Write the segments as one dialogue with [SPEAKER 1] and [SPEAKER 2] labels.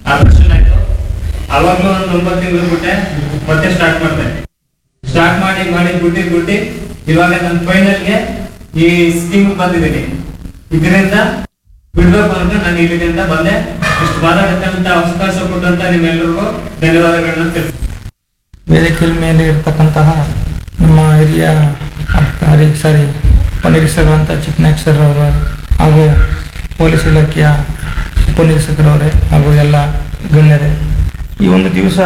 [SPEAKER 1] ಆರು ವರ್ಷ ಆಯ್ತು ಅವಾಗ್ಲೂ ಒಂದು ಒಂಬತ್ತು ತಿಂಗಳು ಬಿಟ್ಟೆ ಮತ್ತೆ ಸ್ಟಾರ್ಟ್ ಮಾಡಿದೆ ಸ್ಟಾರ್ಟ್ ಮಾಡಿ ಮಾಡಿ ಬಿಟ್ಟಿ ಬಿಟ್ಟಿ ಇವಾಗ ನನ್ನ ಫೈನಲ್ಗೆ ಈ ಸ್ಕೀಮ್ ಬಂದಿದ್ದೀನಿ ಇದರಿಂದ ಬಿಡ್ಬೇಕು ಅಂತ ನಾನು ಇಲ್ಲಿಂದ ಬಂದೆ ಇಷ್ಟು ಮಾತಾಡಕ್ಕಂತ ಅವಕಾಶ ಕೊಟ್ಟಂತ ನಿಮ್ಮೆಲ್ಲರಿಗೂ ಧನ್ಯವಾದಗಳನ್ನ ತಿಳಿಸ್ತೀನಿ
[SPEAKER 2] ವೇದಿಕೆಯ ಮೇಲೆ ಇರ್ತಕ್ಕಂತಹ ನಮ್ಮ ಹಿರಿಯ ಅಧಿಕಾರಿ ಸಾರಿ ಉಪನಿರೀಕ್ಷಕರಂತ ಚಿಕ್ಕನಾಯಕ್ ಸರ್ ಅವರು ಹಾಗೂ ಪೊಲೀಸ್ ಇಲಾಖೆಯ ಉಪನಿರೀಕ್ಷಕರವರೇ ಹಾಗೂ ಎಲ್ಲ ಗಣ್ಯರೇ ಈ ಒಂದು ದಿವಸ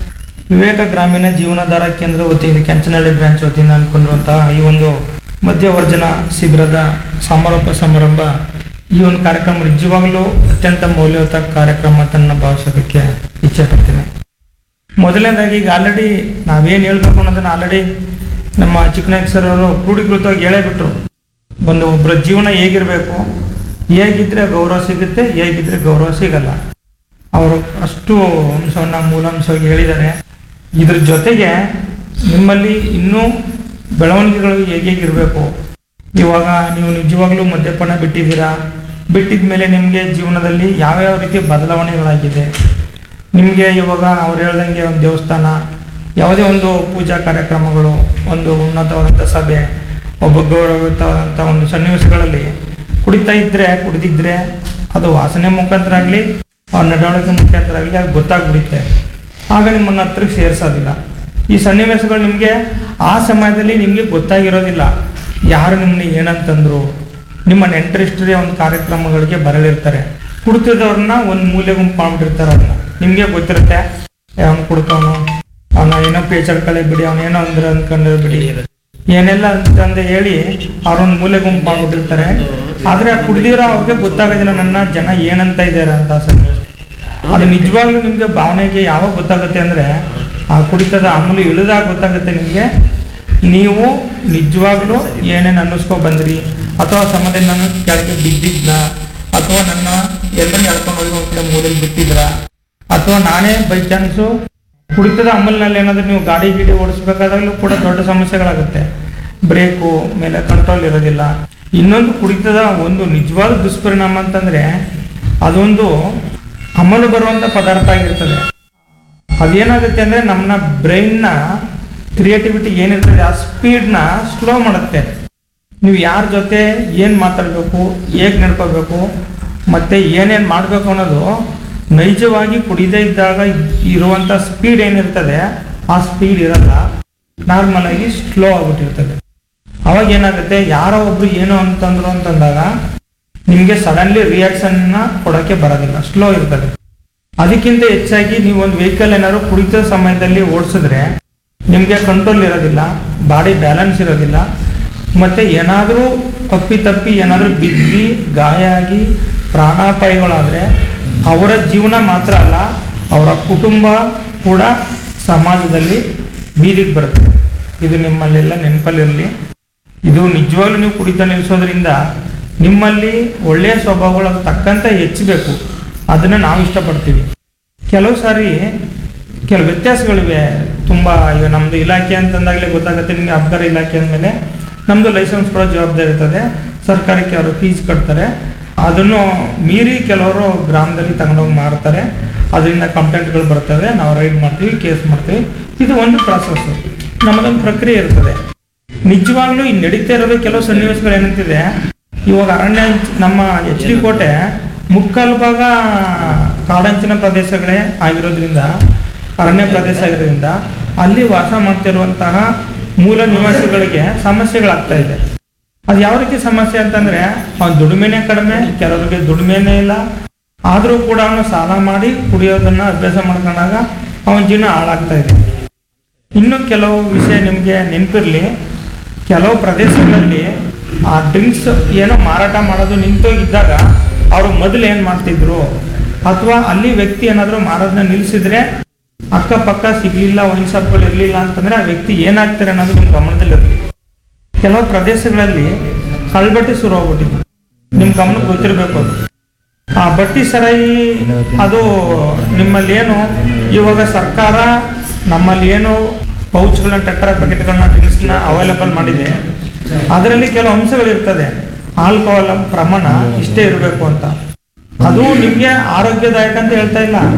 [SPEAKER 2] ವಿವೇಕ ಗ್ರಾಮೀಣ ಜೀವನಾಧಾರ ಕೇಂದ್ರ ವತಿಯಿಂದ ಕೆಂಚನಹಳ್ಳಿ ಬ್ರಾಂಚ್ ವತಿಯಿಂದ ಅಂದ್ಕೊಂಡಿರುವಂತಹ ಈ ಒಂದು ಮಧ್ಯವರ್ಜನ ಶಿಬಿರದ ಸಮಾರೋಪ ಸಮಾರಂಭ ಈ ಒಂದು ಕಾರ್ಯಕ್ರಮ ನಿಜವಾಗಲೂ ಅತ್ಯಂತ ಮೌಲ್ಯಯುತ ಕಾರ್ಯಕ್ರಮ ಅಂತ ನಾನು ಭಾವಿಸೋದಕ್ಕೆ ಇಚ್ಛೆ ಪಡ್ತೀನಿ ಮೊದಲನೇದಾಗಿ ಈಗ ಆಲ್ರೆಡಿ ನಾವೇನು ಹೇಳ್ಬೇಕು ಅನ್ನೋದನ್ನ ಆಲ್ರೆಡಿ ನಮ್ಮ ಚಿಕ್ಕನಾಯಕ್ ಸರ್ ಅವರು ಕ್ರೋಢೀಕೃತವಾಗಿ ಹೇಳೇ ಬಿಟ್ರು ಒಂದು ಒಬ್ಬರ ಜೀವನ ಹೇಗಿರಬೇಕು ಹೇಗಿದ್ರೆ ಗೌರವ ಸಿಗುತ್ತೆ ಹೇಗಿದ್ರೆ ಗೌರವ ಸಿಗಲ್ಲ ಅವರು ಅಷ್ಟು ಅಂಶವನ್ನ ಮೂಲಾಂಶವಾಗಿ ಹೇಳಿದ್ದಾರೆ ಇದ್ರ ಜೊತೆಗೆ ನಿಮ್ಮಲ್ಲಿ ಇನ್ನೂ ಬೆಳವಣಿಗೆಗಳು ಹೇಗಿರಬೇಕು ಇವಾಗ ನೀವು ನಿಜವಾಗ್ಲೂ ಮದ್ಯಪಾನ ಬಿಟ್ಟಿದ್ದೀರಾ ಬಿಟ್ಟಿದ ಮೇಲೆ ನಿಮಗೆ ಜೀವನದಲ್ಲಿ ಯಾವ್ಯಾವ ರೀತಿ ಬದಲಾವಣೆಗಳಾಗಿದೆ ನಿಮಗೆ ಇವಾಗ ಅವ್ರು ಹೇಳ್ದಂಗೆ ಒಂದು ದೇವಸ್ಥಾನ ಯಾವುದೇ ಒಂದು ಪೂಜಾ ಕಾರ್ಯಕ್ರಮಗಳು ಒಂದು ಉನ್ನತವಾದಂಥ ಸಭೆ ಒಬ್ಬ ಗೌರವಯುತವಾದಂಥ ಒಂದು ಸನ್ನಿವೇಶಗಳಲ್ಲಿ ಕುಡಿತಾ ಇದ್ರೆ ಕುಡಿದಿದ್ರೆ ಅದು ವಾಸನೆ ಮುಖಾಂತರ ಆಗಲಿ ಅವ್ರ ನಡವಳಿಕೆ ಮುಖಾಂತರ ಆಗಲಿ ಅದು ಗೊತ್ತಾಗ್ಬಿಡುತ್ತೆ ಆಗ ನಿಮ್ಮನ್ನ ಹತ್ರಕ್ಕೆ ಸೇರಿಸೋದಿಲ್ಲ ಈ ಸನ್ನಿವೇಶಗಳು ನಿಮಗೆ ಆ ಸಮಯದಲ್ಲಿ ನಿಮಗೆ ಗೊತ್ತಾಗಿರೋದಿಲ್ಲ ಯಾರು ನಿಮ್ಮನ್ನ ಏನಂತಂದ್ರು ನಿಮ್ಮ ನೆಂಟರಿಷ್ಟರೇ ಒಂದು ಕಾರ್ಯಕ್ರಮಗಳಿಗೆ ಬರಲಿರ್ತಾರೆ ಕುಡ್ತಿದ್ದವ್ರನ್ನ ಒಂದು ಮೂಲೆ ಗುಂಪು ಮಾಡ್ಬಿಟ್ಟಿರ್ತಾರೆ ಅವ್ರನ್ನ ನಿಮಗೆ ಗೊತ್ತಿರುತ್ತೆ ಅವ್ನು ಕುಡ್ತವನು ಅವನ ಏನೋ ಪೇಚರ್ ಕಳೆ ಬಿಡಿ ಅವನ ಏನೋ ಅಂದ್ರೆ ಅಂದ್ಕೊಂಡು ಬಿಡಿ ಏನೆಲ್ಲ ಅಂತಂದು ಹೇಳಿ ಅವ್ರೊಂದು ಮೂಲೆ ಗುಂಪು ಮಾಡ್ಬಿಟ್ಟಿರ್ತಾರೆ ಆದ್ರೆ ಕುಡ್ದಿರೋ ಅವ್ರಿಗೆ ಗೊತ್ತಾಗೋದಿಲ್ಲ ನನ್ನ ಜನ ಏನಂತ ಇದ್ದಾರೆ ಅಂತ ಸನ್ನಿವೇಶ ಅದು ನಿಜವಾಗ್ಲೂ ನಿಮ್ಗೆ ಭಾವನೆಗೆ ಯಾವಾಗ ಗೊತ್ತಾಗುತ್ತೆ ಅಂದ್ರೆ ಆ ಕುಡಿತದ ಅಮಲು ಇಳಿದಾಗ ಗೊತ್ತಾಗುತ್ತೆ ನಿಮ್ಗೆ ನೀವು ನಿಜವಾಗ್ಲೂ ಏನೇನು ಅನ್ನಿಸ್ಕೊ ಬಂದ್ರಿ ಅಥವಾ ಸಮಯದಲ್ಲಿ ನಾನು ಕೆಳಗೆ ಬಿದ್ದಿದ್ನ ಅಥವಾ ನನ್ನ ಎಲ್ಲರೂ ಎಳ್ಕೊಂಡು ಹೋಗಿ ಹೋಗ್ತಾ ಮೂಲೆಗೆ ಬಿಟ್ಟಿದ್ರ ಅಥವಾ ನಾನೇ ಬೈ ಚಾನ್ಸು ಕುಡಿತದ ಅಮಲ್ನಲ್ಲಿ ಏನಾದ್ರೂ ನೀವು ಗಾಡಿ ಗಿಡಿ ಓಡಿಸ್ಬೇಕಾದಾಗಲೂ ಕೂಡ ದೊಡ್ಡ ಸಮಸ್ಯೆಗಳಾಗುತ್ತೆ ಬ್ರೇಕು ಮೇಲೆ ಕಂಟ್ರೋಲ್ ಇರೋದಿಲ್ಲ ಇನ್ನೊಂದು ಕುಡಿತದ ಒಂದು ನಿಜವಾದ ದುಷ್ಪರಿಣಾಮ ಅಂತಂದ್ರೆ ಅದೊಂದು ಅಮಲು ಬರುವಂತ ಪದಾರ್ಥ ಆಗಿರ್ತದೆ ಅದೇನಾಗುತ್ತೆ ಅಂದ್ರೆ ನಮ್ಮ ಬ್ರೈನ್ನ ಕ್ರಿಯೇಟಿವಿಟಿ ಏನಿರ್ತದೆ ಆ ಸ್ಪೀಡ್ನ ಸ್ಲೋ ಮಾಡುತ್ತೆ ನೀವು ಯಾರ ಜೊತೆ ಏನು ಮಾತಾಡಬೇಕು ಹೇಗೆ ನಡ್ಕೋಬೇಕು ಮತ್ತೆ ಏನೇನು ಮಾಡಬೇಕು ಅನ್ನೋದು ನೈಜವಾಗಿ ಕುಡಿದೇ ಇದ್ದಾಗ ಇರುವಂಥ ಸ್ಪೀಡ್ ಏನಿರ್ತದೆ ಆ ಸ್ಪೀಡ್ ಇರಲ್ಲ ನಾರ್ಮಲ್ ಆಗಿ ಸ್ಲೋ ಆಗ್ಬಿಟ್ಟಿರ್ತದೆ ಅವಾಗ ಏನಾಗುತ್ತೆ ಯಾರೋ ಒಬ್ರು ಏನೋ ಅಂತಂದ್ರು ಅಂತಂದಾಗ ನಿಮಗೆ ಸಡನ್ಲಿ ರಿಯಾಕ್ಷನ್ನ ಕೊಡೋಕ್ಕೆ ಬರೋದಿಲ್ಲ ಸ್ಲೋ ಇರ್ತದೆ ಅದಕ್ಕಿಂತ ಹೆಚ್ಚಾಗಿ ನೀವು ಒಂದು ವೆಹಿಕಲ್ ಏನಾದ್ರು ಕುಡಿತ ಸಮಯದಲ್ಲಿ ಓಡಿಸಿದ್ರೆ ನಿಮಗೆ ಕಂಟ್ರೋಲ್ ಇರೋದಿಲ್ಲ ಬಾಡಿ ಬ್ಯಾಲೆನ್ಸ್ ಇರೋದಿಲ್ಲ ಮತ್ತೆ ಏನಾದರೂ ತಪ್ಪಿ ತಪ್ಪಿ ಏನಾದರೂ ಬಿದ್ದು ಗಾಯ ಆಗಿ ಪ್ರಾಣಾಪಾಯಗಳಾದರೆ ಅವರ ಜೀವನ ಮಾತ್ರ ಅಲ್ಲ ಅವರ ಕುಟುಂಬ ಕೂಡ ಸಮಾಜದಲ್ಲಿ ಬೀದಿಗೆ ಬರುತ್ತೆ ಇದು ನಿಮ್ಮಲ್ಲೆಲ್ಲ ನೆನಪಲ್ಲಿರಲಿ ಇದು ನಿಜವಾಗ್ಲೂ ನೀವು ಕುಡಿತ ನಿಲ್ಲಿಸೋದ್ರಿಂದ ನಿಮ್ಮಲ್ಲಿ ಒಳ್ಳೆಯ ಸ್ವಭಾವಗಳು ತಕ್ಕಂತೆ ಹೆಚ್ಚಬೇಕು ಅದನ್ನ ನಾವು ಇಷ್ಟಪಡ್ತೀವಿ ಕೆಲವು ಸಾರಿ ಕೆಲವು ವ್ಯತ್ಯಾಸಗಳಿವೆ ತುಂಬಾ ಈಗ ನಮ್ದು ಇಲಾಖೆ ಅಂತಂದಾಗಲೇ ಗೊತ್ತಾಗುತ್ತೆ ನಿಮಗೆ ಅಬ್ಕಾರ ಇಲಾಖೆ ಅಂದಮೇಲೆ ನಮ್ದು ಲೈಸೆನ್ಸ್ ಕೊಡೋ ಜವಾಬ್ದಾರಿ ಇರ್ತದೆ ಸರ್ಕಾರಕ್ಕೆ ಅವರು ಫೀಸ್ ಕಟ್ತಾರೆ ಅದನ್ನು ಮೀರಿ ಕೆಲವರು ಗ್ರಾಮದಲ್ಲಿ ತಗೊಂಡೋಗಿ ಮಾರ್ತಾರೆ ಅದರಿಂದ ಕಂಪ್ಲೇಂಟ್ಗಳು ಬರ್ತವೆ ನಾವು ರೈಡ್ ಮಾಡ್ತೀವಿ ಕೇಸ್ ಮಾಡ್ತೀವಿ ಇದು ಒಂದು ಪ್ರಾಸೆಸ್ ನಮ್ಮದೊಂದು ಪ್ರಕ್ರಿಯೆ ಇರ್ತದೆ ನಿಜವಾಗ್ಲೂ ಈ ನಡೀತಾ ಇರೋದು ಕೆಲವು ಸನ್ನಿವೇಶಗಳು ಏನಂತಿದೆ ಇವಾಗ ಅರಣ್ಯ ಅಂಚ್- ನಮ್ಮ ಎಚ್ ಡಿ ಕೋಟೆ ಮುಕ್ಕಾಲು ಭಾಗ ಕಾಡಂಚಿನ ಪ್ರದೇಶಗಳೇ ಆಗಿರೋದ್ರಿಂದ ಅರಣ್ಯ ಪ್ರದೇಶ ಆಗಿರೋದ್ರಿಂದ ಅಲ್ಲಿ ವಾಸ ಮಾಡ್ತಿರುವಂತಹ ಮೂಲ ನಿವಾಸಿಗಳಿಗೆ ಸಮಸ್ಯೆಗಳಾಗ್ತಾ ಇದೆ ಅದು ಯಾವ ರೀತಿ ಸಮಸ್ಯೆ ಅಂತಂದ್ರೆ ಅವ್ನ ದುಡಿಮೆನೇ ಕಡಿಮೆ ಕೆಲವರಿಗೆ ದುಡಿಮೆನೇ ಇಲ್ಲ ಆದರೂ ಕೂಡ ಅವನು ಸಾಲ ಮಾಡಿ ಕುಡಿಯೋದನ್ನ ಅಭ್ಯಾಸ ಮಾಡ್ಕೊಂಡಾಗ ಅವನ ಜೀವನ ಹಾಳಾಗ್ತಾ ಇದೆ ಇನ್ನು ಕೆಲವು ವಿಷಯ ನಿಮಗೆ ನೆನಪಿರ್ಲಿ ಕೆಲವು ಪ್ರದೇಶಗಳಲ್ಲಿ ಆ ಡ್ರಿಂಕ್ಸ್ ಏನೋ ಮಾರಾಟ ಮಾಡೋದು ನಿಂತೋಗಿದ್ದಾಗ ಅವರು ಮೊದಲು ಏನು ಮಾಡ್ತಿದ್ರು ಅಥವಾ ಅಲ್ಲಿ ವ್ಯಕ್ತಿ ಏನಾದರೂ ಮಾರೋದನ್ನ ನಿಲ್ಲಿಸಿದ್ರೆ ಅಕ್ಕಪಕ್ಕ ಸಿಗ್ಲಿಲ್ಲ ವೈನ್ ಶಾಪ್ಗಳು ಇರಲಿಲ್ಲ ಅಂತಂದ್ರೆ ಆ ವ್ಯಕ್ತಿ ಏನಾಗ್ತಾರೆ ಅನ್ನೋದು ನಿಮ್ಮ ಗಮನದಲ್ಲಿರಲಿ ಕೆಲವು ಪ್ರದೇಶಗಳಲ್ಲಿ ಕಳ್ಬಟ್ಟಿ ಶುರು ಆಗ್ಬಿಟ್ಟಿದೆ ನಿಮ್ ಗಮನಕ್ಕೆ ಗೊತ್ತಿರಬೇಕು ಅದು ಆ ಬಟ್ಟಿ ಸರಾಯಿ ಅದು ನಿಮ್ಮಲ್ಲಿ ಏನು ಇವಾಗ ಸರ್ಕಾರ ನಮ್ಮಲ್ಲಿ ಏನು ಪೌಚ್ಗಳನ್ನ ಟೆಟ್ರಾ ಪ್ಯಾಕೆಟ್ಗಳನ್ನ ಡ್ರಿಂಕ್ಸ್ನ ಅವೈಲೇಬಲ್ ಮಾಡಿದೆ ಅದರಲ್ಲಿ ಕೆಲವು ಅಂಶಗಳಿರ್ತದೆ ಆಲ್ಕೋಹಾಲ್ ಪ್ರಮಾಣ ಇಷ್ಟೇ ಇರಬೇಕು ಅಂತ ಅದು ನಿಮ್ಗೆ ಆರೋಗ್ಯದಾಯಕ ಅಂತ ಹೇಳ್ತಾ ಇಲ್ಲ